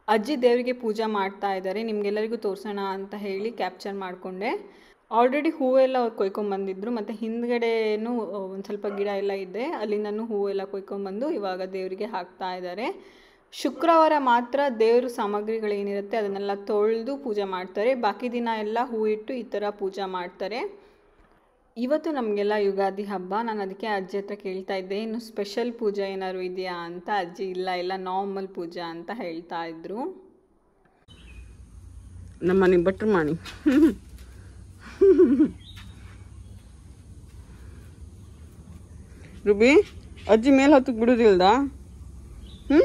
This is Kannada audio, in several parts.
ಅಜ್ಜಿ ದೇವರಿಗೆ ಪೂಜೆ ಮಾಡ್ತಾ ಇದ್ದಾರೆ ನಿಮಗೆಲ್ಲರಿಗೂ ತೋರಿಸೋಣ ಅಂತ ಹೇಳಿ ಕ್ಯಾಪ್ಚರ್ ಮಾಡಿಕೊಂಡೆ ಆಲ್ರೆಡಿ ಹೂವೆಲ್ಲ ಅವ್ರು ಕೊಯ್ಕೊಂಬಂದಿದ್ರು ಮತ್ತು ಹಿಂದ್ಗಡೆನೂ ಒಂದು ಸ್ವಲ್ಪ ಗಿಡ ಎಲ್ಲ ಇದೆ ಅಲ್ಲಿಂದನೂ ಹೂವೆಲ್ಲ ಕೊಯ್ಕೊಂಬಂದು ಇವಾಗ ದೇವರಿಗೆ ಹಾಕ್ತಾ ಇದ್ದಾರೆ ಶುಕ್ರವಾರ ಮಾತ್ರ ದೇವ್ರ ಸಾಮಗ್ರಿಗಳೇನಿರುತ್ತೆ ಅದನ್ನೆಲ್ಲ ತೊಳೆದು ಪೂಜೆ ಮಾಡ್ತಾರೆ ಬಾಕಿ ದಿನ ಎಲ್ಲ ಹೂ ಇಟ್ಟು ಈ ಥರ ಪೂಜೆ ಮಾಡ್ತಾರೆ ಇವತ್ತು ನಮಗೆಲ್ಲ ಯುಗಾದಿ ಹಬ್ಬ ನಾನು ಅದಕ್ಕೆ ಅಜ್ಜಿ ಹತ್ರ ಕೇಳ್ತಾ ಇದ್ದೆ ಇನ್ನು ಸ್ಪೆಷಲ್ ಪೂಜೆ ಏನಾದ್ರು ಇದೆಯಾ ಅಂತ ಅಜ್ಜಿ ಇಲ್ಲ ಎಲ್ಲ ನಾರ್ಮಲ್ ಪೂಜಾ ಅಂತ ಹೇಳ್ತಾ ಇದ್ರು ನಮ್ಮ ಮನೆ ಭಟ್ರು ಮಾಡಿ ರುಬಿ ಅಜ್ಜಿ ಮೇಲೆ ಹತ್ತಕ್ಕೆ ಬಿಡುದಿಲ್ದ ಹ್ಞೂ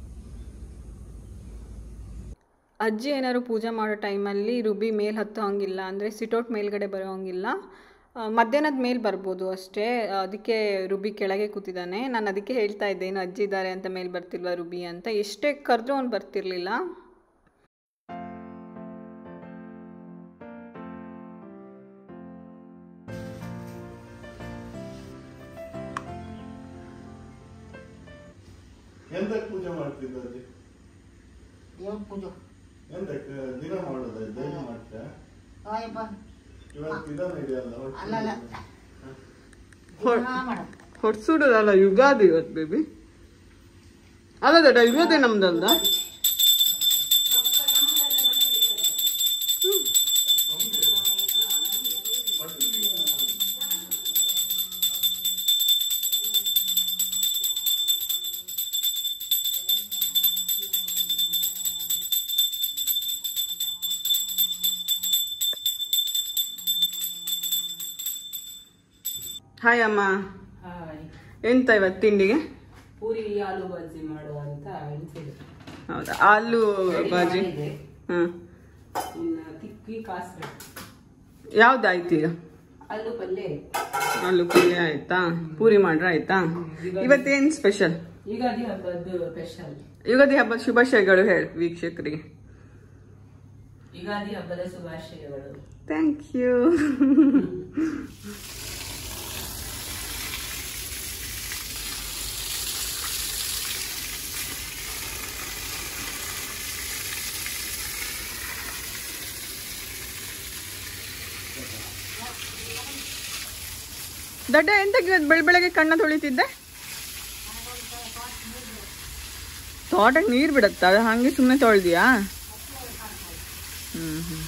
ಅಜ್ಜಿ ಏನಾದ್ರು ಪೂಜೆ ಮಾಡೋ ಟೈಮಲ್ಲಿ ರುಬಿ ಮೇಲೆ ಹತ್ತೋ ಹಂಗಿಲ್ಲ ಅಂದರೆ ಸಿಟೌಟ್ ಮೇಲ್ಗಡೆ ಬರೋ ಹಂಗಿಲ್ಲ ಆ, ಮಧ್ಯಾಹ್ನದ ಮೇಲೆ ಬರ್ಬೋದು ಅಷ್ಟೇ ಅದಕ್ಕೆ ರುಬಿ ಕೆಳಗೆ ಕೂತಿದ್ದಾನೆ ನಾನು ಅದಕ್ಕೆ ಹೇಳ್ತಾ ಇದ್ದೆ ಏನು ಅಜ್ಜಿ ಇದ್ದಾರೆ ಅಂತ ಮೇಲೆ ಬರ್ತಿಲ್ವಾ ರುಬಿ ಅಂತ ಎಷ್ಟೇ ಕರೆದ್ರೂ ಅವ್ನು ಬರ್ತಿರ್ಲಿಲ್ಲ ಎಂತಕ್ಕೆ ಪೂಜೆ ಮಾಡ್ತಿದ್ದ ಅಜ್ಜಿ ದೇವ್ರ ಪೂಜೆ ಎಂತಕ್ಕೆ ದಿನ ಮಾಡೋದ ಡೈಲಿ ಮಾಡ್ತೀರಾ ಆಯಪ್ಪ ಇವತ್ತು ಇದನ್ನ ಇದೆಯಲ್ಲ ಅಲ್ಲಲ್ಲ ಹೊಳ್- ದಿನಾ ಮಾಡೋದು ಹೊಡ್ಸುಡೋದಲ್ಲ ಯುಗಾದಿ ಇವತ್ತು ಬೇಬಿ ಅಲ್ಲ ದಡ ಇವತ್ತೇ ನಮ್ದಲ್ದ ಹಾಯ್ ಅಮ್ಮ ಹಾಯ್ ಎಂತ ಇವತ್ತು ತಿಂಡಿಗೆ ಪೂರಿ ಆಲೂ ಬಜ್ಜಿ ಮಾಡುವ ಅಂತ ಹೇಳ್ತಿದ್ದೆ ಹೌದಾ ಆಲೂ ಬಾಜಿ ಇದೆ. ಹಾಂ ಇನ್ನು ತಿಕ್ಕಿ ಕಾಸ್ಬೇಕು ಯಾವ್ದಾಯ್ತು ಈಗ ಆಲೂ ಪಲ್ಯ ಆಲೂ ಪಲ್ಯ ಆಯ್ತಾ ಪೂರಿ ಮಾಡ್ರ ಆಯ್ತಾ ಇವತ್ತೇನ್ ಸ್ಪೆಷಲ್ ಯುಗಾದಿ ಹಬ್ಬದ್ದು ಸ್ಪೆಷಲ್ ಯುಗಾದಿ ಹಬ್ಬದ ಶುಭಾಶಯಗಳು ಹೇಳಿ ವೀಕ್ಷಕರಿಗೆ ಯುಗಾದಿ ಹಬ್ಬದ ಶುಭಾಶಯಗಳು ಥ್ಯಾಂಕ್ ಯು ದಡ್ಡ ಎಂತ ಇವತ್ತು ಬೆಳ ಬೆಳಗ್ಗೆ ಕಣ್ಣ ತೊಳಿತಿದ್ದೆ ತೋಟಕ್ಕೆ ನೀರು ಬಿಡತ್ತ ಅದು ಹಂಗೆ ಸುಮ್ಮನೆ ತೊಳ್ದಿಯಾ ಹ್ಮ್ ಹ್ಮ್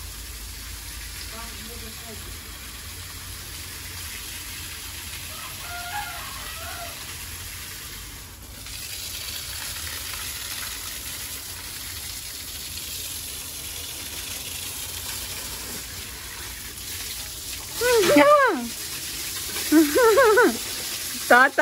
ತಾತ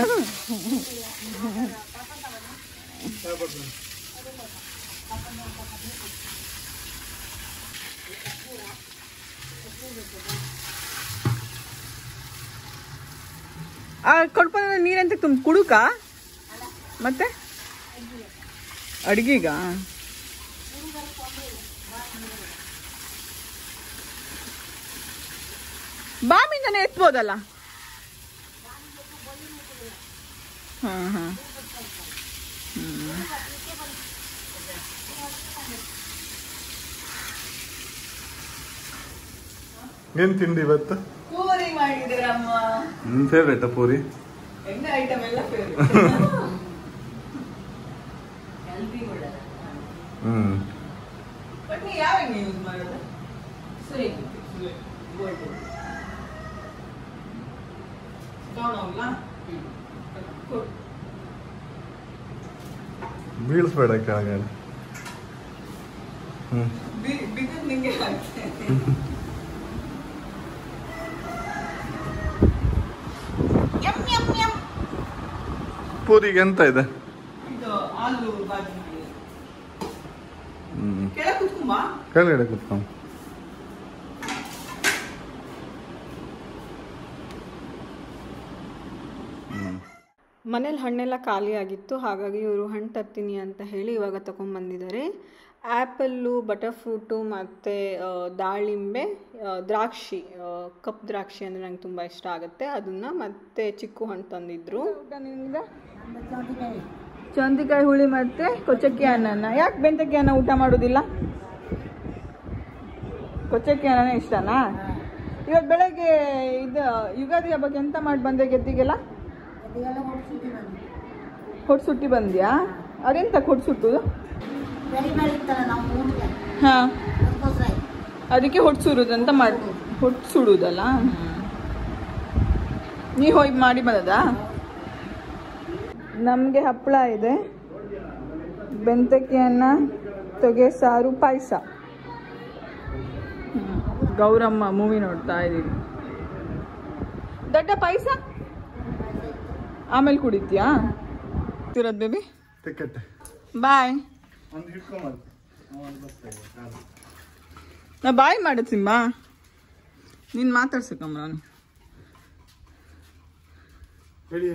ಆ ಕೊಡ್ಕೊಂಡ ನೀರೆಂತ ತುಂಬ ಕುಡುಕ ಮತ್ತೆ ಅಡ್ಗಿಗ ಬಾಮಿಂದನೇ ಎತ್ಬೋದಲ್ಲ ಹಾ ಹಾ ಏನ್ ತಿಂಡಿ ಇವತ್ತು ಪೂರಿ ಮಾಡಿದ್ದೀರಮ್ಮ ನಿನ್ ಫೇವ್ರೇಟ್ ಪೂರಿ ಹೆಂಗ ಐಟಮ್ ಎಲ್ಲ ಹೆಲ್ದಿ ಒಳ್ಳೆದ ಹ್ಮ್ ಬಟ್ ನೀವು ಯಾವ ಎಣ್ಣೆ ಯೂಸ್ ಮಾಡೋದು ಸರಿ ತಗೊಂಡೋಗ್ಲಾ ಬೀಳಿಸ್ಬೇಡ ಕೆಳಗೆ ಹ್ಮ್ ಬಿದ್ದು ನಿಂಗೆ ಹಾಕ್ತೇನೆ ಯಮ್ ಯಮ್ ಯಮ್ ಪೂರಿಗೆ ಎಂತ ಇದೆ ಇದು ಆಲೂ ಬಾಜಿ ಮಾಡಿ ಹ್ಮ್ ಕೆಳಗೆ ಕುತ್ಕೊಂಬ ಕೆಳಗಡೆ ಕುತ್ಕೊಂಡು ಮನೇಲಿ ಹಣ್ಣೆಲ್ಲ ಖಾಲಿ ಆಗಿತ್ತು ಹಾಗಾಗಿ ಇವರು ಹಣ್ಣು ತರ್ತೀನಿ ಅಂತ ಹೇಳಿ ಇವಾಗ ತಗೊಂಡ್ಬಂದಿದ್ದಾರೆ ಆ್ಯಪಲ್ಲು ಬಟರ್ ಫ್ರೂಟು ಮತ್ತು ದಾಳಿಂಬೆ ಆ, ದ್ರಾಕ್ಷಿ ಆ, ಕಪ್ ದ್ರಾಕ್ಷಿ ಅಂದರೆ ನಂಗೆ ತುಂಬ ಇಷ್ಟ ಆಗುತ್ತೆ ಅದನ್ನು ಮತ್ತು ಚಿಕ್ಕು ಹಣ್ಣು ತಂದಿದ್ರು ನಮ್ದು ಸೌತೆಕಾಯಿ ಚೌಂತಿಕಾಯಿ ಹುಳಿ ಮತ್ತು ಕೊಚ್ಚಕ್ಕಿ ಅನ್ನನ ಯಾಕೆ ಬೆಂತಕ್ಕಿ ಅನ್ನ ಊಟ ಮಾಡೋದಿಲ್ಲ ಕೊಚ್ಚಕ್ಕಿ ಅನ್ನನೇ ಇಷ್ಟನಾ ಇವತ್ತು ಬೆಳಗ್ಗೆ ಇದು ಯುಗಾದಿ ಹಬ್ಬಕ್ಕೆ ಎಂತ ಮಾಡಿ ಬಂದೆ ಗೆದ್ದಿಗೆಲ್ಲ ಅದೆಲ್ಲ ಹೊಡ್ಸಿದ್ದೆ ನಾನು ಕೊಟ್ಟು ಸುಟ್ಟಿ ಬಂದ್ಯಾ ಅದೆಂತ ಕೊಟ್ಟು ಸುಟ್ಟುದು ಬೆಳಿ ಬೆಳೀತಲ್ಲ ನಾವು ಊರಿಗೆ ಹಾಂ ಅದಕ್ಕೋಸ್ಕರ ಅದಕ್ಕೆ ಹೊಟ್ಟು ಸುಡುದು ಅಂತ ಮಾಡಿ ಹೊಟ್ಟು ಸುಡುದಲ್ಲ ನೀ ಹೋಗಿ ಮಾಡಿ ಬಂದದಾ ನಮಗೆ ಹಪ್ಪಳ ಇದೆ ಬೆಂತಕ್ಕಿ ಅನ್ನ ತೊಗೆ ಸಾರು ಪಾಯಸ ಗೌರಮ್ಮ ಮೂವಿ ನೋಡ್ತಾ ಇದ್ದೀವಿ ದೊಡ್ಡ ಪಾಯಸ ಆಮೇಲೆ ಕುಡಿತೀಯಾ ತಿರೋದ್ ಬೇಬಿ ಟಿಕೆಟ್ ಬಾಯ್ ಒಂದು ಹಿಡ್ಕೊಂಬ ನಾ ಬಾಯ್ ಮಾಡೋದು ಸಿಂಬಾ ನೀನು ಮಾತಾಡ್ಸಕ್ಕಮ್ಮ ನಾನು ಹೇಳಿ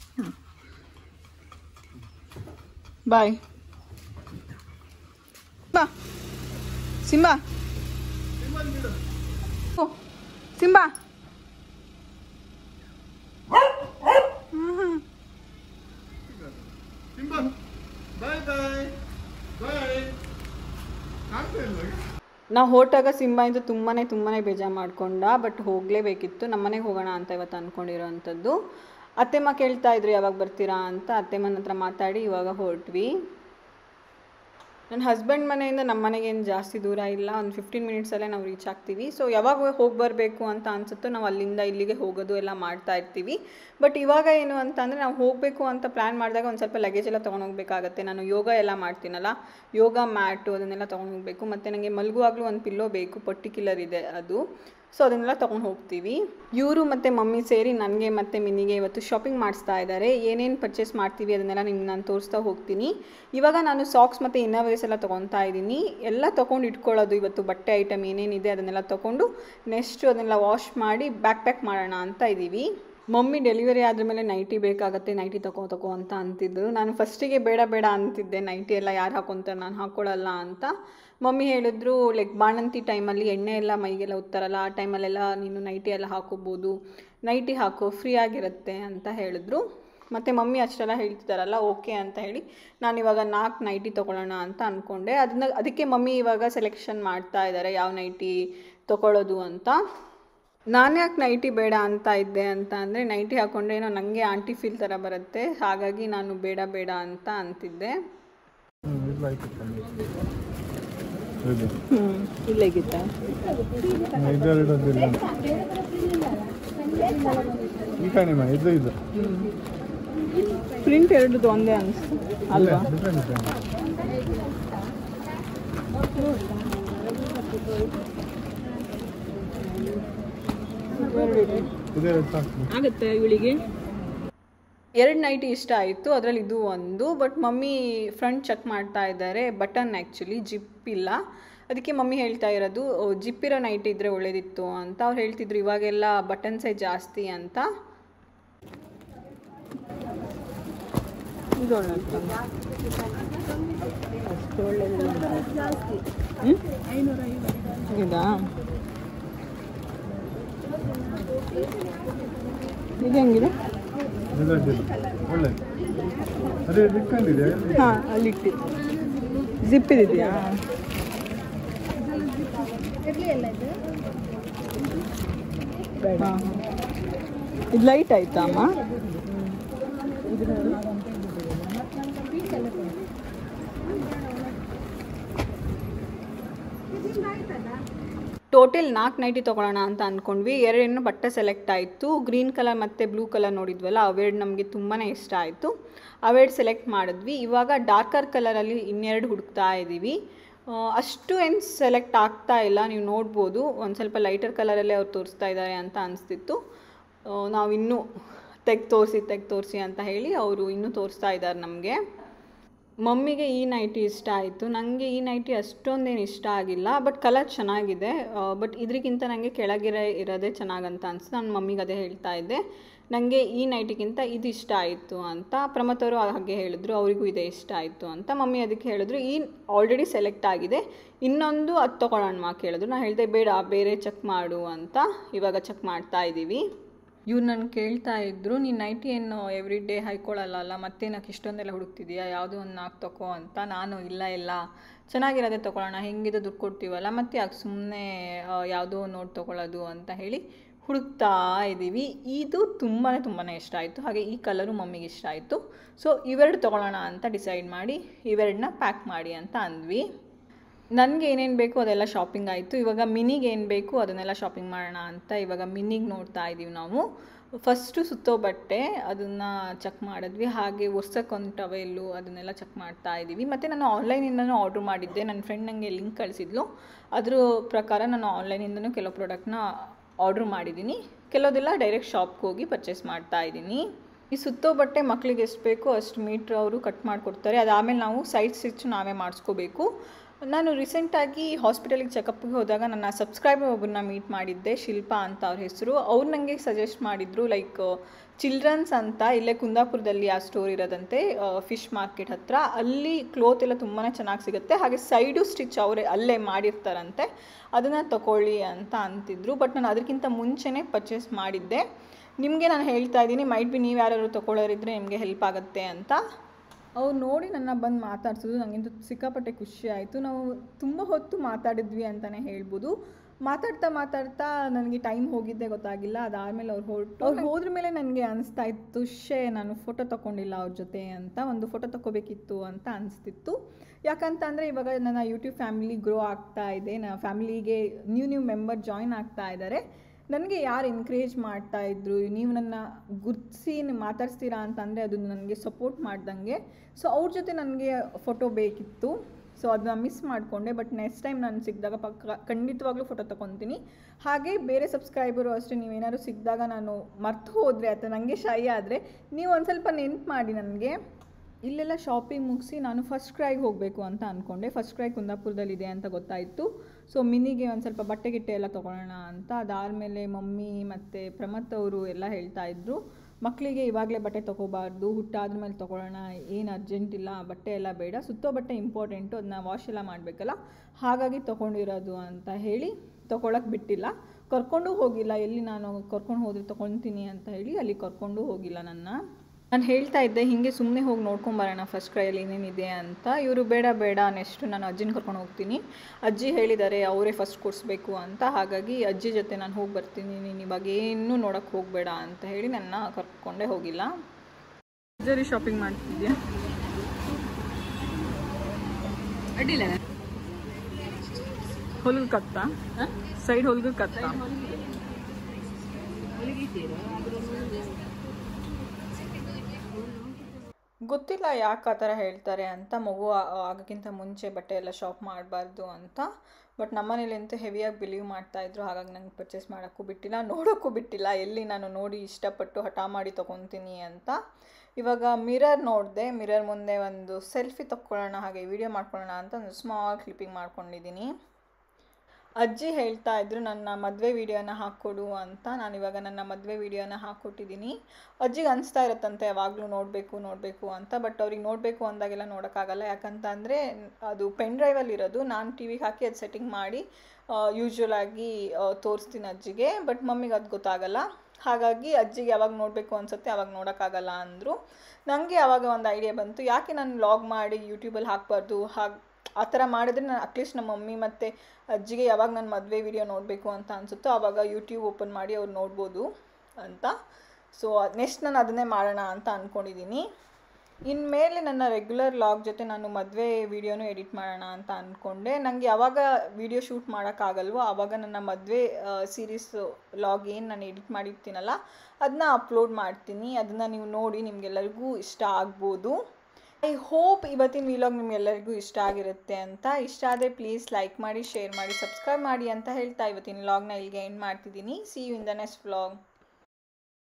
ಬಾಯ್ ಬಾ ಸಿಂಬಾ ಓ, ಸಿಂಬಾ ಬಾಯ್ ಬಾಯ್ ಬಾಯ್ ಕಾಣ್ತಾ ಇಲ್ಲ ನಾವು ಹೊರಟಾಗ ಸಿಂಬಾ ಇಂದ ತುಂಬಾ ತುಂಬಾ ಬೇಜಾರು ಮಾಡ್ಕೊಂಡ ಬಟ್ ಹೋಗಲೇಬೇಕಿತ್ತು ನಮ್ಮನೆಗೆ ಹೋಗೋಣ ಅಂತ ಇವತ್ತು ಅಂದ್ಕೊಂಡಿರೋ ಅಂಥದ್ದು ಅತ್ತೆಮ್ಮ ಕೇಳ್ತಾ ಇದ್ರು ಯಾವಾಗ ಬರ್ತೀರಾ ಅಂತ ಅತ್ತೆಮ್ಮನ ಹತ್ರ ಮಾತಾಡಿ ಇವಾಗ ಹೊರಟ್ವಿ ನನ್ನ ಹಸ್ಬೆಂಡ್ ಮನೆಯಿಂದ ನಮ್ಮ ಮನೆಗೆ ಏನು ಜಾಸ್ತಿ ದೂರ ಇಲ್ಲ ಒಂದು ಫಿಫ್ಟೀನ್ ಮಿನಿಟ್ಸಲ್ಲೇ ನಾವು ರೀಚ್ ಆಗ್ತೀವಿ ಸೊ ಯಾವಾಗ ಹೋಗಿ ಬರಬೇಕು ಅಂತ ಅನ್ಸುತ್ತೋ ನಾವು ಅಲ್ಲಿಂದ ಇಲ್ಲಿಗೆ ಹೋಗೋದು ಎಲ್ಲ ಮಾಡ್ತಾ ಇರ್ತೀವಿ ಬಟ್ ಇವಾಗ ಏನು ಅಂತ ಅಂದರೆ ನಾವು ಹೋಗಬೇಕು ಅಂತ ಪ್ಲ್ಯಾನ್ ಮಾಡಿದಾಗ ಒಂದು ಸ್ವಲ್ಪ ಲಗೇಜ್ ಎಲ್ಲ ತೊಗೊಂಡು ಹೋಗ್ಬೇಕಾಗತ್ತೆ ನಾನು ಯೋಗ ಎಲ್ಲ ಮಾಡ್ತೀನಲ್ಲ ಯೋಗ ಮ್ಯಾಟು ಅದನ್ನೆಲ್ಲ ತೊಗೊಂಡು ಹೋಗಬೇಕು ಮತ್ತು ನನಗೆ ಮಲಗುವಾಗಲೂ ಒಂದು ಪಿಲ್ಲೋ ಬೇಕು ಪರ್ಟಿಕ್ಯುಲರ್ ಇದೆ ಅದು ಸೊ ಅದನ್ನೆಲ್ಲ ತೊಗೊಂಡು ಹೋಗ್ತೀವಿ ಇವರು ಮತ್ತು ಮಮ್ಮಿ ಸೇರಿ ನನಗೆ ಮತ್ತು ಮಿನಿಗೆ ಇವತ್ತು ಶಾಪಿಂಗ್ ಮಾಡಿಸ್ತಾ ಇದ್ದಾರೆ ಏನೇನು ಪರ್ಚೇಸ್ ಮಾಡ್ತೀವಿ ಅದನ್ನೆಲ್ಲ ನಿಮ್ಗೆ ನಾನು ತೋರಿಸ್ತಾ ಹೋಗ್ತೀನಿ ಇವಾಗ ನಾನು ಸಾಕ್ಸ್ ಮತ್ತು ಇನ್ನರ್ವೇಸ್ ಎಲ್ಲ ತೊಗೊತಾ ಇದ್ದೀನಿ ಎಲ್ಲ ತೊಗೊಂಡು ಇಟ್ಕೊಳ್ಳೋದು ಇವತ್ತು ಬಟ್ಟೆ ಐಟಮ್ ಏನೇನಿದೆ ಅದನ್ನೆಲ್ಲ ತೊಗೊಂಡು ನೆಕ್ಸ್ಟು ಅದನ್ನೆಲ್ಲ ವಾಶ್ ಮಾಡಿ ಬ್ಯಾಕ್ ಪ್ಯಾಕ್ ಮಾಡೋಣ ಅಂತ ಇದ್ದೀವಿ ಮಮ್ಮಿ ಡೆಲಿವರಿ ಆದ ಮೇಲೆ ನೈಟಿ ಬೇಕಾಗತ್ತೆ ನೈಟಿ ತಗೋ ತಗೋ ಅಂತ ಅಂತಿದ್ರು ನಾನು ಫಸ್ಟಿಗೆ ಬೇಡ ಬೇಡ ಅಂತಿದ್ದೆ ನೈಟಿ ಎಲ್ಲ ಯಾರು ಹಾಕೊತಾರೆ ನಾನು ಹಾಕ್ಕೊಳ್ಳಲ್ಲ ಅಂತ ಮಮ್ಮಿ ಹೇಳಿದ್ರು ಲೈಕ್ ಬಾಣಂತಿ ಟೈಮಲ್ಲಿ ಎಣ್ಣೆ ಎಲ್ಲ ಮೈಗೆಲ್ಲ ಉತ್ತಾರಲ್ಲ ಆ ಟೈಮಲ್ಲೆಲ್ಲ ನೀನು ನೈಟಿ ಎಲ್ಲ ಹಾಕೋಬೋದು ನೈಟಿ ಹಾಕೋ ಫ್ರೀ ಆಗಿರುತ್ತೆ ಅಂತ ಹೇಳಿದ್ರು ಮತ್ತು ಮಮ್ಮಿ ಅಷ್ಟೆಲ್ಲ ಹೇಳ್ತಿದ್ದಾರಲ್ಲ ಓಕೆ ಅಂತ ಹೇಳಿ ನಾನು ಇವಾಗ ನಾಲ್ಕು ನೈಟಿ ತೊಗೊಳ್ಳೋಣ ಅಂತ ಅಂದ್ಕೊಂಡೆ ಅದನ್ನ ಅದಕ್ಕೆ ಮಮ್ಮಿ ಇವಾಗ ಸೆಲೆಕ್ಷನ್ ಮಾಡ್ತಾ ಇದ್ದಾರೆ ಯಾವ ನೈಟಿ ತೊಗೊಳ್ಳೋದು ಅಂತ ನಾನು ಯಾಕೆ ನೈಟಿ ಬೇಡ ಅಂತ ಇದ್ದೆ ಅಂತ ಅಂದರೆ ನೈಟಿ ಹಾಕೊಂಡ್ರೆ ಏನೋ ನನಗೆ ಆಂಟಿ ಫೀಲ್ ಥರ ಬರುತ್ತೆ ಹಾಗಾಗಿ ನಾನು ಬೇಡ ಬೇಡ ಅಂತ ಅಂತಿದ್ದೆ ಇದು ಹ್ಞೂ ಇಲ್ಲೇಗಿತ್ತ ಇದೆರಡದಿಲ್ಲ ಈ ಕಣಿಮ ಇದು ಇದು ಪ್ರಿಂಟ್ ಎರಡದು ಒಂದೇ ಅನಿಸ್ತು ಅಲ್ವಾ ಡಿಫ್ರೆಂಟ್ ಡಿಫ್ರೆಂಟ್ ಇದೇ ಸಾಕು ಆಗುತ್ತೆ ಇವಳಿಗೆ ಎರಡು ನೈಟಿ ಇಷ್ಟ ಆಯಿತು ಅದರಲ್ಲಿ ಇದು ಒಂದು ಬಟ್ ಮಮ್ಮಿ ಫ್ರಂಟ್ ಚೆಕ್ ಮಾಡ್ತಾ ಇದ್ದಾರೆ ಬಟನ್ ಆ್ಯಕ್ಚುಲಿ ಜಿಪ್ ಇಲ್ಲ ಅದಕ್ಕೆ ಮಮ್ಮಿ ಹೇಳ್ತಾ ಇರೋದು ಜಿಪ್ ಇರೋ ನೈಟಿ ಇದ್ದರೆ ಒಳ್ಳೇದಿತ್ತು ಅಂತ ಅವ್ರು ಹೇಳ್ತಿದ್ರು ಇವಾಗೆಲ್ಲ ಬಟನ್ಸೇ ಜಾಸ್ತಿ ಅಂತ ಇದು ಒಳ್ಳೆ ಅಷ್ಟು ಒಳ್ಳೆದಿಲ್ಲ ಇದಾ ಇದು ಹೆಂಗಿದೆ ಇದರದ್ದಿಲ್ಲ ಒಳ್ಳೆ ಅದೇ ಡಿಫ್ರೆಂಟ್ ಇದೆ ಹಾಂ ಅಲ್ಲಿಟ್ಟು ಜಿಪ್ ಇದೆಯಾ ಹಾಂ ಇದು ಲೈಟ್ ಆಯ್ತಾ ಅಮ್ಮ ಟೋಟಲ್ ನಾಲ್ಕು ನೈಟಿ ತೊಗೊಳ್ಳೋಣ ಅಂತ ಅಂದ್ಕೊಂಡ್ವಿ ಎರಡೇನು ಬಟ್ಟೆ ಸೆಲೆಕ್ಟ್ ಆಯಿತು ಗ್ರೀನ್ ಕಲರ್ ಮತ್ತು ಬ್ಲೂ ಕಲರ್ ನೋಡಿದ್ವಲ್ಲ ಅವೆರಡು ನಮಗೆ ತುಂಬಾ ಇಷ್ಟ ಆಯಿತು ಅವೆರಡು ಸೆಲೆಕ್ಟ್ ಮಾಡಿದ್ವಿ ಇವಾಗ ಡಾರ್ಕರ್ ಕಲರಲ್ಲಿ ಇನ್ನೆರಡು ಹುಡುಕ್ತಾ ಇದ್ದೀವಿ ಆ, ಅಷ್ಟು ಏನು ಸೆಲೆಕ್ಟ್ ಆಗ್ತಾ ಇಲ್ಲ ನೀವು ನೋಡ್ಬೋದು ಒಂದು ಸ್ವಲ್ಪ ಲೈಟರ್ ಕಲರಲ್ಲೇ ಅವ್ರು ತೋರಿಸ್ತಾ ಇದ್ದಾರೆ ಅಂತ ಅನಿಸ್ತಿತ್ತು ನಾವು ಇನ್ನೂ ತೆಗ್ ತೋರಿಸಿ ತೆಗ್ ತೋರಿಸಿ ಅಂತ ಹೇಳಿ ಅವರು ಇನ್ನೂ ತೋರಿಸ್ತಾ ಇದ್ದಾರೆ ನಮಗೆ ಮಮ್ಮಿಗೆ ಈ ನೈಟಿ ಇಷ್ಟ ಆಯಿತು ನನಗೆ ಈ ನೈಟಿ ಅಷ್ಟೊಂದೇನು ಇಷ್ಟ ಆಗಿಲ್ಲ ಬಟ್ ಕಲರ್ ಚೆನ್ನಾಗಿದೆ ಬಟ್ ಇದಕ್ಕಿಂತ ನನಗೆ ಕೆಳಗಿರ ಇರೋದೇ ಚೆನ್ನಾಗಂತ ಅನಿಸ್ತು ನಾನು ಮಮ್ಮಿಗೆ ಅದೇ ಹೇಳ್ತಾ ಇದ್ದೆ ನನಗೆ ಈ ನೈಟಿಗಿಂತ ಇದು ಇಷ್ಟ ಆಯಿತು ಅಂತ ಪ್ರಮತ್ ಅವರು ಹಾಗೆ ಹೇಳಿದ್ರು ಅವರಿಗೂ ಇದೇ ಇಷ್ಟ ಆಯಿತು ಅಂತ ಮಮ್ಮಿ ಅದಕ್ಕೆ ಹೇಳಿದ್ರು ಈ ಆಲ್ರೆಡಿ ಸೆಲೆಕ್ಟ್ ಆಗಿದೆ ಇನ್ನೊಂದು ಅದು ತೊಗೊಳ್ಳೋಣ ಮಾ ಕೇಳಿದ್ರು ನಾನು ಹೇಳಿದೆ ಬೇಡ ಬೇರೆ ಚೆಕ್ ಮಾಡು ಅಂತ ಇವಾಗ ಚೆಕ್ ಮಾಡ್ತಾ ಇದ್ದೀವಿ ಇವ್ರು ನನ್ನ ಕೇಳ್ತಾ ಇದ್ರು ನೀನು ನೈಟಿ ಏನು ಎವ್ರಿ ಡೇ ಹಾಯ್ಕೊಳ್ಳಲ್ಲ ಅಲ್ಲ ಮತ್ತೇನಕ್ಕೆ ಇಷ್ಟೊಂದೆಲ್ಲ ಹುಡುಕ್ತಿದ್ಯಾ ಯಾವುದೋ ಒಂದು ನಾಲ್ಕು ತಗೋ ಅಂತ ನಾನು ಇಲ್ಲ ಇಲ್ಲ ಚೆನ್ನಾಗಿರೋದೇ ತೊಗೊಳ್ಳೋಣ ಹೆಂಗಿದೆ ದುಡ್ಡು ಕೊಡ್ತೀವಲ್ಲ ಮತ್ತು ಯಾಕೆ ಸುಮ್ಮನೆ ಯಾವುದೋ ನೋಡಿ ತೊಗೊಳ್ಳೋದು ಅಂತ ಹೇಳಿ ಹುಡುಕ್ತಾ ಇದ್ದೀವಿ ಇದು ತುಂಬಾ ತುಂಬಾ ಇಷ್ಟ ಆಯಿತು ಹಾಗೆ ಈ ಕಲರು ಮಮ್ಮಿಗೆ ಇಷ್ಟ ಆಯಿತು ಸೊ ಇವೆರಡು ತೊಗೊಳ್ಳೋಣ ಅಂತ ಡಿಸೈಡ್ ಮಾಡಿ ಇವೆರಡನ್ನ ಪ್ಯಾಕ್ ಮಾಡಿ ಅಂತ ಅಂದ್ವಿ ನನಗೆ ಏನೇನು ಬೇಕು ಅದೆಲ್ಲ ಶಾಪಿಂಗ್ ಆಯಿತು ಇವಾಗ ಮಿನಿಗೆ ಏನು ಬೇಕು ಅದನ್ನೆಲ್ಲ ಶಾಪಿಂಗ್ ಮಾಡೋಣ ಅಂತ ಇವಾಗ ಮಿನಿಗೆ ನೋಡ್ತಾ ಇದ್ದೀವಿ ನಾವು ಫಸ್ಟು ಸುತ್ತೋ ಬಟ್ಟೆ ಅದನ್ನು ಚೆಕ್ ಮಾಡಿದ್ವಿ ಹಾಗೆ ಒರ್ಸಕ್ಕೊಂದು ಟವೆಲ್ಲು ಅದನ್ನೆಲ್ಲ ಚೆಕ್ ಮಾಡ್ತಾ ಇದ್ದೀವಿ ಮತ್ತು ನಾನು ಆನ್ಲೈನಿಂದನೂ ಆರ್ಡ್ರ್ ಮಾಡಿದ್ದೆ ನನ್ನ ಫ್ರೆಂಡ್ ನನಗೆ ಲಿಂಕ್ ಕಳಿಸಿದ್ಲು ಅದ್ರ ಪ್ರಕಾರ ನಾನು ಆನ್ಲೈನಿಂದನೂ ಕೆಲವು ಪ್ರಾಡಕ್ಟ್ನ ಆರ್ಡ್ರ್ ಮಾಡಿದ್ದೀನಿ ಕೆಲವುದೆಲ್ಲ ಡೈರೆಕ್ಟ್ ಶಾಪ್ಗೆ ಹೋಗಿ ಪರ್ಚೇಸ್ ಮಾಡ್ತಾ ಇದ್ದೀನಿ ಈ ಸುತ್ತೋ ಬಟ್ಟೆ ಮಕ್ಕಳಿಗೆ ಎಷ್ಟು ಬೇಕೋ ಅಷ್ಟು ಮೀಟ್ರ್ ಅವರು ಕಟ್ ಮಾಡಿಕೊಡ್ತಾರೆ ಅದಾದಮೇಲೆ ನಾವು ಸೈಡ್ ಸ್ಟಿಚ್ ನಾವೇ ಮಾಡಿಸ್ಕೋಬೇಕು ನಾನು ರೀಸೆಂಟಾಗಿ ಹಾಸ್ಪಿಟಲಿಗೆ ಚೆಕಪ್ಗೆ ಹೋದಾಗ ನನ್ನ ಸಬ್ಸ್ಕ್ರೈಬರ್ ಒಬ್ಬರನ್ನ ಮೀಟ್ ಮಾಡಿದ್ದೆ ಶಿಲ್ಪಾ ಅಂತ ಅವ್ರ ಹೆಸರು ಅವ್ರು ನನಗೆ ಸಜೆಸ್ಟ್ ಮಾಡಿದರು ಲೈಕ್ ಚಿಲ್ಡ್ರನ್ಸ್ ಅಂತ ಇಲ್ಲೇ ಕುಂದಾಪುರದಲ್ಲಿ ಆ ಸ್ಟೋರ್ ಇರೋದಂತೆ ಫಿಶ್ ಮಾರ್ಕೆಟ್ ಹತ್ರ ಅಲ್ಲಿ ಕ್ಲೋತ್ ಎಲ್ಲ ತುಂಬಾ ಚೆನ್ನಾಗಿ ಸಿಗುತ್ತೆ ಹಾಗೆ ಸೈಡು ಸ್ಟಿಚ್ ಅವರೇ ಅಲ್ಲೇ ಮಾಡಿರ್ತಾರಂತೆ ಅದನ್ನು ತಗೊಳ್ಳಿ ಅಂತ ಅಂತಿದ್ರು ಬಟ್ ನಾನು ಅದಕ್ಕಿಂತ ಮುಂಚೆನೇ ಪರ್ಚೇಸ್ ಮಾಡಿದ್ದೆ ನಿಮಗೆ ನಾನು ಹೇಳ್ತಾ ಇದ್ದೀನಿ ಮೈಟ್ ಬಿ ನೀವು ಯಾರಾದ್ರು ತೊಗೊಳ್ಳೋರಿದ್ರೆ ನಿಮಗೆ ಹೆಲ್ಪ್ ಆಗುತ್ತೆ ಅಂತ ಅವ್ರು ನೋಡಿ ನನ್ನ ಬಂದು ಮಾತಾಡ್ಸೋದು ನನಗಂತೂ ಸಿಕ್ಕಾಪಟ್ಟೆ ಖುಷಿ ಆಯಿತು ನಾವು ತುಂಬ ಹೊತ್ತು ಮಾತಾಡಿದ್ವಿ ಅಂತಲೇ ಹೇಳ್ಬೋದು ಮಾತಾಡ್ತಾ ಮಾತಾಡ್ತಾ ನನಗೆ ಟೈಮ್ ಹೋಗಿದ್ದೆ ಗೊತ್ತಾಗಿಲ್ಲ ಅದಾದಮೇಲೆ ಅವ್ರು ಹೊರಟು ಅವ್ರು ಹೋದ್ರ ಮೇಲೆ ನನಗೆ ಅನಿಸ್ತಾ ಇತ್ತು ಶೇ ನಾನು ಫೋಟೋ ತಗೊಂಡಿಲ್ಲ ಅವ್ರ ಜೊತೆ ಅಂತ ಒಂದು ಫೋಟೋ ತಗೋಬೇಕಿತ್ತು ಅಂತ ಅನಿಸ್ತಿತ್ತು ಯಾಕಂತ ಅಂದರೆ ಇವಾಗ ನನ್ನ ಯೂಟ್ಯೂಬ್ ಫ್ಯಾಮಿಲಿ ಗ್ರೋ ಆಗ್ತಾ ಇದೆ ನನ್ನ ಫ್ಯಾಮಿಲಿಗೆ ನ್ಯೂ ನ್ಯೂ ಮೆಂಬರ್ ಜಾಯ್ನ್ ಆಗ್ತಾ ಇದ್ದಾರೆ ನನಗೆ ಯಾರು ಎನ್ಕರೇಜ್ ಮಾಡ್ತಾ ಇದ್ರು ನೀವು ನನ್ನ ಗುರ್ತಿಸಿ ಮಾತಾಡ್ಸ್ತೀರಾ ಅಂತಂದರೆ ಅದು ನನಗೆ ಸಪೋರ್ಟ್ ಮಾಡ್ದಂಗೆ ಸೊ ಅವ್ರ ಜೊತೆ ನನಗೆ ಫೋಟೋ ಬೇಕಿತ್ತು ಸೊ ಅದನ್ನ ಮಿಸ್ ಮಾಡಿಕೊಂಡೆ ಬಟ್ ನೆಕ್ಸ್ಟ್ ಟೈಮ್ ನಾನು ಸಿಕ್ಕಿದಾಗ ಪಕ್ಕ ಖಂಡಿತವಾಗ್ಲೂ ಫೋಟೋ ತೊಗೊತೀನಿ ಹಾಗೆ ಬೇರೆ ಸಬ್ಸ್ಕ್ರೈಬರು ಅಷ್ಟೇ ನೀವೇನಾದ್ರು ಸಿಕ್ಕಿದಾಗ ನಾನು ಮರ್ತು ಹೋದರೆ ಅಥವಾ ನನಗೆ ಶೈ ಆದರೆ ನೀವು ಒಂದು ಸ್ವಲ್ಪ ನೆನ್ಪು ಮಾಡಿ ನನಗೆ ಇಲ್ಲೆಲ್ಲ ಶಾಪಿಂಗ್ ಮುಗಿಸಿ ನಾನು ಫಸ್ಟ್ ಕ್ರೈಗೆ ಹೋಗಬೇಕು ಅಂತ ಅಂದ್ಕೊಂಡೆ ಫಸ್ಟ್ ಕ್ರೈ ಕುಂದಾಪುರದಲ್ಲಿದೆ ಅಂತ ಗೊತ್ತಾಯಿತು ಸೊ ಮಿನಿಗೆ ಒಂದು ಸ್ವಲ್ಪ ಬಟ್ಟೆ ಗಿಟ್ಟೆ ಎಲ್ಲ ತೊಗೊಳ್ಳೋಣ ಅಂತ ಅದಾದಮೇಲೆ ಮಮ್ಮಿ ಮತ್ತು ಪ್ರಮತ್ ಅವರು ಎಲ್ಲ ಹೇಳ್ತಾ ಇದ್ರು ಮಕ್ಕಳಿಗೆ ಇವಾಗಲೇ ಬಟ್ಟೆ ತೊಗೋಬಾರ್ದು ಹುಟ್ಟಾದ ಮೇಲೆ ತೊಗೊಳ್ಳೋಣ ಏನು ಅರ್ಜೆಂಟ್ ಇಲ್ಲ ಬಟ್ಟೆ ಎಲ್ಲ ಬೇಡ ಸುತ್ತೋ ಬಟ್ಟೆ ಇಂಪಾರ್ಟೆಂಟು ಅದನ್ನ ವಾಶ್ ಎಲ್ಲ ಮಾಡಬೇಕಲ್ಲ ಹಾಗಾಗಿ ತೊಗೊಂಡಿರೋದು ಅಂತ ಹೇಳಿ ತೊಗೊಳಕ್ಕೆ ಬಿಟ್ಟಿಲ್ಲ ಕರ್ಕೊಂಡು ಹೋಗಿಲ್ಲ ಎಲ್ಲಿ ನಾನು ಕರ್ಕೊಂಡು ಹೋದರೆ ತೊಗೊಳ್ತೀನಿ ಅಂತ ಹೇಳಿ ಅಲ್ಲಿ ಕರ್ಕೊಂಡು ಹೋಗಿಲ್ಲ ನನ್ನ ನಾನು ಹೇಳ್ತಾ ಇದ್ದೆ ಹೀಗೆ ಸುಮ್ಮನೆ ಹೋಗಿ ನೋಡ್ಕೊಂಬರೋಣ ಫಸ್ಟ್ ಕ್ರೈಯಲ್ಲಿ ಏನೇನಿದೆ ಅಂತ ಇವರು ಬೇಡ ಬೇಡ ನೆಕ್ಸ್ಟ್ ನಾನು ಅಜ್ಜಿನ ಕರ್ಕೊಂಡು ಹೋಗ್ತೀನಿ ಅಜ್ಜಿ ಹೇಳಿದ್ದಾರೆ ಅವರೇ ಫಸ್ಟ್ ಕೊಡಿಸ್ಬೇಕು ಅಂತ ಹಾಗಾಗಿ ಅಜ್ಜಿ ಜೊತೆ ನಾನು ಹೋಗಿ ಬರ್ತೀನಿ ನೀನು ಇವಾಗ ಏನೂ ನೋಡೋಕ್ಕೆ ಹೋಗಬೇಡ ಅಂತ ಹೇಳಿ ನನ್ನ ಕರ್ಕೊಂಡೇ ಹೋಗಿಲ್ಲ ಜರಿ ಶಾಪಿಂಗ್ ಮಾಡ್ತಿದ್ಯಾ ಅಡ್ಡಿಲ್ಲ ಹೊಲಿಗೆ ಕತ್ತ ಸೈಡ್ ಹೊಲಿಗೆ ಕತ್ತ ಗೊತ್ತಿಲ್ಲ ಯಾಕೆ ಆ ಥರ ಹೇಳ್ತಾರೆ ಅಂತ ಮಗು ಆ- ಆಗೋಕ್ಕಿಂತ ಮುಂಚೆ ಬಟ್ಟೆ ಎಲ್ಲ ಶಾಪ್ ಮಾಡಬಾರ್ದು ಅಂತ ಬಟ್ ನಮ್ಮನೇಲಿ ಅಂತೂ ಹೆವಿಯಾಗಿ ಬಿಲೀವ್ ಮಾಡ್ತಾಯಿದ್ರು ಹಾಗಾಗಿ ನಂಗೆ ಪರ್ಚೇಸ್ ಮಾಡೋಕ್ಕೂ ಬಿಟ್ಟಿಲ್ಲ ನೋಡೋಕ್ಕೂ ಬಿಟ್ಟಿಲ್ಲ ಎಲ್ಲಿ ನಾನು ನೋಡಿ ಇಷ್ಟಪಟ್ಟು ಹಠ ಮಾಡಿ ತೊಗೊತೀನಿ ಅಂತ ಇವಾಗ ಮಿರರ್ ನೋಡಿದೆ ಮಿರರ್ ಮುಂದೆ ಒಂದು ಸೆಲ್ಫಿ ತಕ್ಕೊಳ್ಳೋಣ ಹಾಗೆ ವಿಡಿಯೋ ಮಾಡ್ಕೊಳ್ಳೋಣ ಅಂತ ಒಂದು ಸ್ಮಾಲ್ ಕ್ಲಿಪ್ಪಿಂಗ್ ಮಾಡ್ಕೊಂಡಿದ್ದೀನಿ ಅಜ್ಜಿ ಹೇಳ್ತಾ ಇದ್ರು ನನ್ನ ಮದುವೆ ವಿಡಿಯೋನ ಹಾಕ್ಕೊಡು ಅಂತ ನಾನು ಇವಾಗ ನನ್ನ ಮದುವೆ ವಿಡಿಯೋನ ಹಾಕ್ಕೊಟ್ಟಿದ್ದೀನಿ ಅಜ್ಜಿಗೆ ಅನಿಸ್ತಾ ಇರುತ್ತಂತೆ ಯಾವಾಗಲೂ ನೋಡಬೇಕು ನೋಡಬೇಕು ಅಂತ ಬಟ್ ಅವ್ರಿಗೆ ನೋಡಬೇಕು ಅಂದಾಗೆಲ್ಲ ನೋಡೋಕ್ಕಾಗಲ್ಲ ಯಾಕಂತ ಅಂದರೆ ಅದು ಪೆನ್ ಡ್ರೈವಲ್ಲಿ ಇರೋದು ನಾನು ಟಿ ವಿಗೆ ಹಾಕಿ ಅದು ಸೆಟ್ಟಿಂಗ್ ಮಾಡಿ ಯೂಶ್ವಲ್ ಆಗಿ ತೋರಿಸ್ತೀನಿ ಅಜ್ಜಿಗೆ ಬಟ್ ಮಮ್ಮಿಗೆ ಅದು ಗೊತ್ತಾಗಲ್ಲ ಹಾಗಾಗಿ ಅಜ್ಜಿಗೆ ಯಾವಾಗ ನೋಡಬೇಕು ಅನ್ಸುತ್ತೆ ಅವಾಗ ನೋಡೋಕ್ಕಾಗಲ್ಲ ಅಂದರು ನನಗೆ ಆವಾಗ ಒಂದು ಐಡಿಯಾ ಬಂತು ಯಾಕೆ ನಾನು ಲಾಗ್ ಮಾಡಿ ಯೂಟ್ಯೂಬಲ್ಲಿ ಹಾಕಬಾರ್ದು ಹಾಗೆ ಆ ಥರ ಮಾಡಿದ್ರೆ ನಾನು ಅಟ್ಲೀಸ್ಟ್ ನಮ್ಮ ಮಮ್ಮಿ ಮತ್ತು ಅಜ್ಜಿಗೆ ಯಾವಾಗ ನನ್ನ ಮದುವೆ ವಿಡಿಯೋ ನೋಡಬೇಕು ಅಂತ ಅನಿಸುತ್ತೋ ಆವಾಗ ಯೂಟ್ಯೂಬ್ ಓಪನ್ ಮಾಡಿ ಅವ್ರು ನೋಡ್ಬೋದು ಅಂತ ಸೊ ನೆಕ್ಸ್ಟ್ ನಾನು ಅದನ್ನೇ ಮಾಡೋಣ ಅಂತ ಅಂದ್ಕೊಂಡಿದ್ದೀನಿ ಇನ್ಮೇಲೆ ನನ್ನ ರೆಗ್ಯುಲರ್ ಲಾಗ್ ಜೊತೆ ನಾನು ಮದುವೆ ವಿಡಿಯೋನು ಎಡಿಟ್ ಮಾಡೋಣ ಅಂತ ಅಂದ್ಕೊಂಡೆ ನನಗೆ ಯಾವಾಗ ವಿಡಿಯೋ ಶೂಟ್ ಮಾಡೋಕ್ಕಾಗಲ್ವೋ ಆವಾಗ ನನ್ನ ಮದುವೆ ಸೀರೀಸ್ ಲಾಗ್ ಏನು ನಾನು ಎಡಿಟ್ ಮಾಡಿರ್ತೀನಲ್ಲ ಅದನ್ನ ಅಪ್ಲೋಡ್ ಮಾಡ್ತೀನಿ ಅದನ್ನು ನೀವು ನೋಡಿ ನಿಮಗೆಲ್ಲರಿಗೂ ಇಷ್ಟ ಆಗ್ಬೋದು ಐ ಹೋಪ್ ಇವತ್ತಿನ ವಿಲಾಗ್ ನಿಮ್ಗೆಲ್ಲರಿಗೂ ಇಷ್ಟ ಆಗಿರುತ್ತೆ ಅಂತ ಇಷ್ಟ ಆದರೆ ಪ್ಲೀಸ್ ಲೈಕ್ ಮಾಡಿ ಶೇರ್ ಮಾಡಿ ಸಬ್ಸ್ಕ್ರೈಬ್ ಮಾಡಿ ಅಂತ ಹೇಳ್ತಾ ಇವತ್ತಿನ ವ್ಲಾಗ್ನ ಇಲ್ಲಿಗೆ ಎಂಡ್ ಮಾಡ್ತಿದ್ದೀನಿ see you in the next vlog